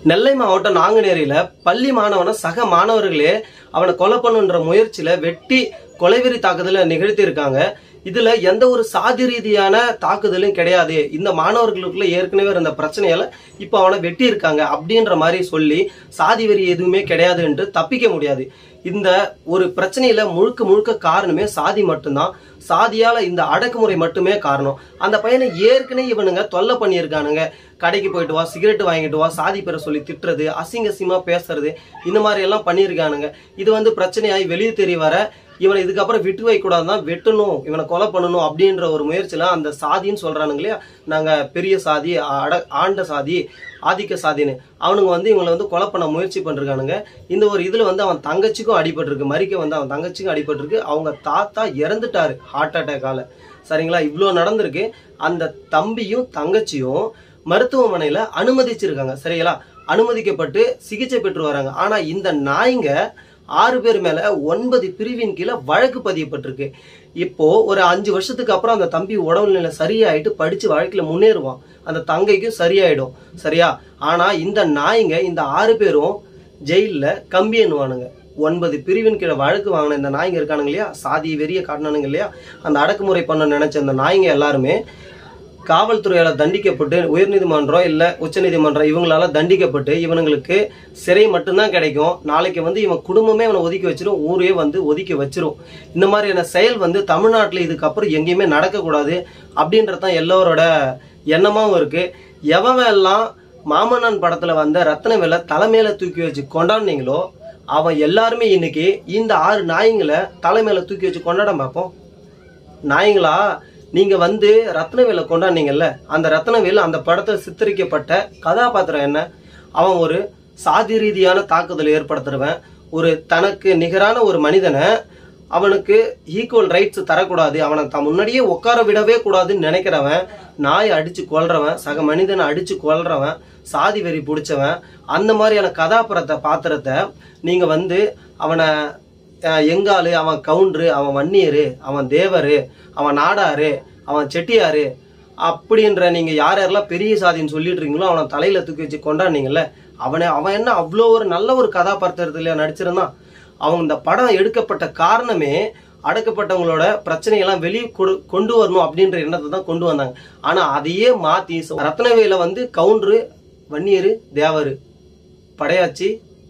நெல்லை மாவட்டம் நாங்குநேரியில பள்ளி மாணவனை சக மாணவர்களே அவனை கொலை பண்ணுன்ற முயற்சியில வெட்டி கொலைவெறி தாக்குதலை நிகழ்த்தியிருக்காங்க இதுல எந்த ஒரு சாதி ரீதியான தாக்குதலும் கிடையாது இந்த மாணவர்களுக்குள்ள ஏற்கனவே இருந்த பிரச்சனையால இப்ப அவனை வெட்டி இருக்காங்க அப்படின்ற மாதிரி சொல்லி சாதி வெறி எதுவுமே கிடையாது என்று தப்பிக்க முடியாது இந்த ஒரு பிரச்சனையில முழுக்க முழுக்க காரணமே சாதி மட்டும்தான் சாதியால இந்த அடக்குமுறை மட்டுமே காரணம் அந்த பையனை ஏற்கனவே இவனுங்க தொல்லை பண்ணியிருக்கானுங்க கடைக்கு போயிட்டு வா சிகரெட் வாங்கிட்டு வா சாதி பேரை சொல்லி திட்டுறது அசிங்க அசிங்கமா பேசுறது இந்த மாதிரி எல்லாம் பண்ணியிருக்கானுங்க இது வந்து பிரச்சனையாகி வெளியே தெரிய வர இவனை இதுக்கப்புறம் விட்டு வைக்கூடாதுதான் வெட்டணும் இவனை கொலை பண்ணணும் அப்படின்ற ஒரு முயற்சியில அந்த சாதின்னு சொல்றானுங்க இல்லையா நாங்க பெரிய சாதி அட ஆண்ட சாதி ஆதிக்க சாதின்னு அவனுங்க வந்து இவங்களை வந்து கொலை பண்ண முயற்சி பண்ணிருக்கானுங்க இந்த ஒரு இதுல வந்து அவன் தங்கச்சிக்கும் அடிபட்டிருக்கு மறிக்க வந்து அவன் தங்கச்சிக்கும் அடிபட்டிருக்கு அவங்க தாத்தா இறந்துட்டாரு ஹார்ட் அட்டாக்கால சரிங்களா இவ்வளோ நடந்திருக்கு அந்த தம்பியும் தங்கச்சியும் மருத்துவமனையில அனுமதிச்சிருக்காங்க சரிங்களா அனுமதிக்கப்பட்டு சிகிச்சை பெற்று வராங்க ஆனா இந்த நாய்ங்க ஆறு பேர் மேல ஒன்பது பிரிவின் கீழே வழக்கு பதியப்பட்டிருக்கு இப்போ ஒரு அஞ்சு வருஷத்துக்கு அப்புறம் அந்த தம்பி உடல்நிலை சரியாயிட்டு படிச்சு வாழ்க்கையில முன்னேறுவான் அந்த தங்கைக்கும் சரியாயிடும் சரியா ஆனா இந்த நாய்ங்க இந்த ஆறு பேரும் ஜெயில்ல கம்பி எண்ணுவானுங்க ஒன்பது பிரிவின் கீழே வழக்கு வாங்கின இந்த நாய்ங்க இருக்கானுங்க இல்லையா சாதி வெறிய காட்டினானுங்க இல்லையா அந்த அடக்குமுறை பண்ண நினைச்ச அந்த நாய்ங்க எல்லாருமே காவல்துறையால தண்டிக்கப்பட்டு உயர்நீதிமன்றம் இல்ல உச்சநீதிமன்றம் இவங்களால தண்டிக்கப்பட்டு இவனுங்களுக்கு சிறை மட்டும்தான் கிடைக்கும் நாளைக்கு வந்து இவன் குடும்பமே இவனை ஒதுக்கி வச்சிரும் ஊரே வந்து ஒதுக்கி வச்சிரும் இந்த மாதிரியான செயல் வந்து தமிழ்நாட்டுல இதுக்கப்புறம் எங்கேயுமே நடக்கக்கூடாது அப்படின்றதான் எல்லோரோட எண்ணமாவும் இருக்கு எவன் எல்லாம் மாமன்னன் படத்துல வந்த ரத்னவேலை தலைமையில தூக்கி வச்சு கொண்டாடுனீங்களோ அவன் எல்லாருமே இன்னைக்கு இந்த ஆறு நாய்ங்களை தலைமையில தூக்கி வச்சு கொண்டாட பார்ப்போம் நாய்ங்களா நீங்க வந்து ரத்னவேலை கொண்டாடுனீங்கல்ல அந்த ரத்னவேல் அந்த படத்தில் சித்தரிக்கப்பட்ட கதாபாத்திரம் என்ன அவன் ஒரு சாதி ரீதியான தாக்குதல் ஏற்படுத்துறவன் ஒரு தனக்கு நிகரான ஒரு மனிதனை அவனுக்கு ஈக்குவல் ரைட்ஸ் தரக்கூடாது அவனை தான் முன்னாடியே உட்கார விடவே கூடாதுன்னு நினைக்கிறவன் நாய் அடிச்சு கொல்றவன் சக மனிதனை அடிச்சு கொல்றவன் சாதி வெறி பிடிச்சவன் அந்த மாதிரியான கதாபாத்திரத்தை பாத்திரத்தை நீங்க வந்து அவனை அஹ், எங்காளு அவன் கவுண்டரு அவன் வன்னியரு அவன் தேவரு அவன் நாடாரு அவன் செட்டியாரு அப்படின்ற நீங்க யார் யாரெல்லாம் பெரிய சாதின்னு சொல்லிட்டு இருக்கீங்களோ அவனை தலையில தூக்கி வச்சு கொண்டாடுனீங்கல்ல அவனை அவன் என்ன அவ்வளோ ஒரு நல்ல ஒரு கதாபாத்திரத்துல நடிச்சிருந்தான் அவன் இந்த படம் எடுக்கப்பட்ட காரணமே அடக்கப்பட்டவங்களோட பிரச்சனையெல்லாம் வெளியே கொடு கொண்டு வரணும் அப்படின்ற எண்ணத்தை தான் கொண்டு வந்தாங்க ஆனா அதையே மாத்தி ரத்னவேல வந்து கவுண்டரு வன்னியரு தேவரு படையாச்சி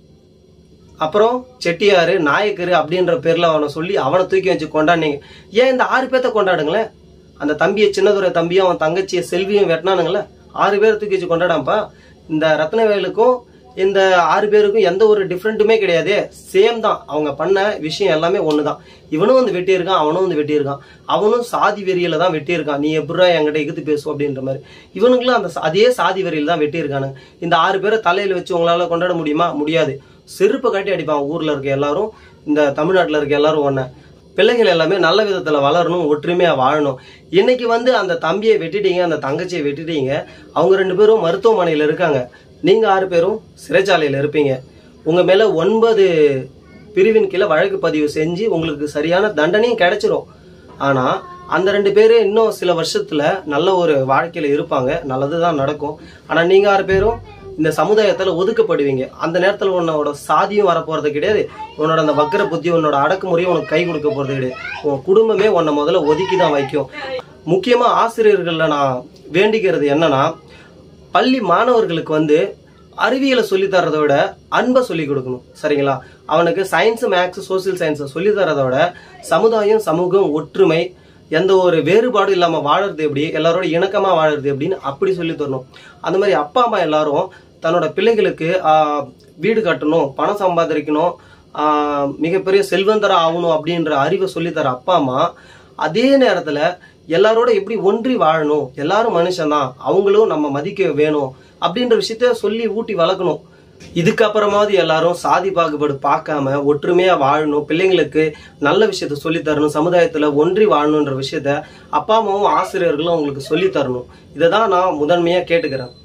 அப்புறம் செட்டியாரு நாயக்கரு அப்படின்ற பேர்ல அவனை சொல்லி அவனை தூக்கி வச்சு கொண்டாடினீங்க ஏன் இந்த ஆறு பேர்த்த கொண்டாடுங்களேன் அந்த தம்பியை சின்னதுரை தம்பியும் அவன் தங்கச்சியை செல்வியும் வெட்டினானுங்களே ஆறு பேரை தூக்கி வச்சு கொண்டாடாம்ப்பா இந்த ரத்னவேலுக்கும் இந்த ஆறு பேருக்கும் எந்த ஒரு டிஃப்ரெண்ட்டுமே கிடையாது சேம் தான் அவங்க பண்ண விஷயம் எல்லாமே ஒண்ணுதான் இவனும் வந்து வெட்டியிருக்கான் அவனும் வந்து வெட்டியிருக்கான் அவனும் சாதி வெறியில தான் வெட்டியிருக்கான் நீ எப்படா என்கிட்ட எகுத்து பேசும் அப்படின்ற மாதிரி இவனுங்களும் அந்த சா- அதே சாதி வெறியில தான் வெட்டியிருக்கானுங்க இந்த ஆறு பேரை தலையில வச்சு உங்களால கொண்டாட முடியுமா முடியாது செருப்பை காட்டி அடிப்பான் ஊர்ல இருக்க எல்லாரும் இந்த தமிழ்நாட்டுல இருக்க எல்லாரும் ஒண்ண பிள்ளைகள் எல்லாமே நல்ல விதத்துல வளரணும் ஒற்றுமையா வாழணும் இன்னைக்கு வந்து அந்த தம்பியை வெட்டிட்டீங்க அந்த தங்கச்சியை வெட்டிட்டீங்க அவங்க ரெண்டு பேரும் மருத்துவமனையில இருக்காங்க நீங்க ஆறு பேரும் சிறைச்சாலையில இருப்பீங்க உங்க மேல ஒன்பது பிரிவின் கீழே வழக்கு பதிவு செஞ்சு உங்களுக்கு சரியான தண்டனையும் கிடைச்சிரும் ஆனா அந்த ரெண்டு பேரு இன்னும் சில வருஷத்துல நல்ல ஒரு வாழ்க்கையில இருப்பாங்க நல்லதுதான் நடக்கும் ஆனா நீங்க ஆறு பேரும் இந்த சமுதாயத்துல ஒதுக்கப்படுவீங்க அந்த நேரத்துல உன்னோட சாதியும் வரப்போறது கிடையாது உன்னோட அந்த வக்கர புத்தி உன்னோட அடக்குமுறையும் உனக்கு கை கொடுக்க போறது கிடையாது உன் குடும்பமே உன்னை முதல்ல ஒதுக்கி தான் வைக்கும் முக்கியமா ஆசிரியர்கள்ல நான் வேண்டிக்கிறது என்னன்னா பள்ளி மாணவர்களுக்கு வந்து அறிவியலை சொல்லி தரதை விட அன்பை சொல்லி கொடுக்கணும் சரிங்களா அவனுக்கு சயின்ஸ் மேக்ஸ் சோசியல் சயின்ஸை சொல்லி தரதை விட சமுதாயம் சமூகம் ஒற்றுமை எந்த ஒரு வேறுபாடும் இல்லாம வாழறது எப்படி எல்லாரோட இணக்கமா வாழறது எப்படின்னு அப்படி சொல்லி தரணும் அந்த மாதிரி அப்பா அம்மா எல்லாரும் தன்னோட பிள்ளைகளுக்கு ஆஹ், வீடு கட்டணும் பணம் சம்பாதிக்கணும் ஆஹ், மிகப்பெரிய செல்வந்தரா ஆகணும் அப்படின்ற அறிவை சொல்லித்தர அப்பா அம்மா அதே நேரத்துல எல்லாரோட எப்படி ஒன்றி வாழணும் எல்லாரும் மனுஷன்தான் அவங்களும் நம்ம மதிக்க வேணும் அப்படின்ற விஷயத்த சொல்லி ஊட்டி வளர்க்கணும் இதுக்கப்புறமாவது எல்லாரும் சாதி பாகுபாடு பார்க்காம ஒற்றுமையா வாழணும் பிள்ளைங்களுக்கு நல்ல விஷயத்த சொல்லி தரணும் சமுதாயத்துல ஒன்றி வாழணுன்ற விஷயத்த அப்பா அம்மாவும் ஆசிரியர்களும் அவங்களுக்கு சொல்லி தரணும் இதை தான் நான் முதன்மையா கேட்டுக்கிறேன்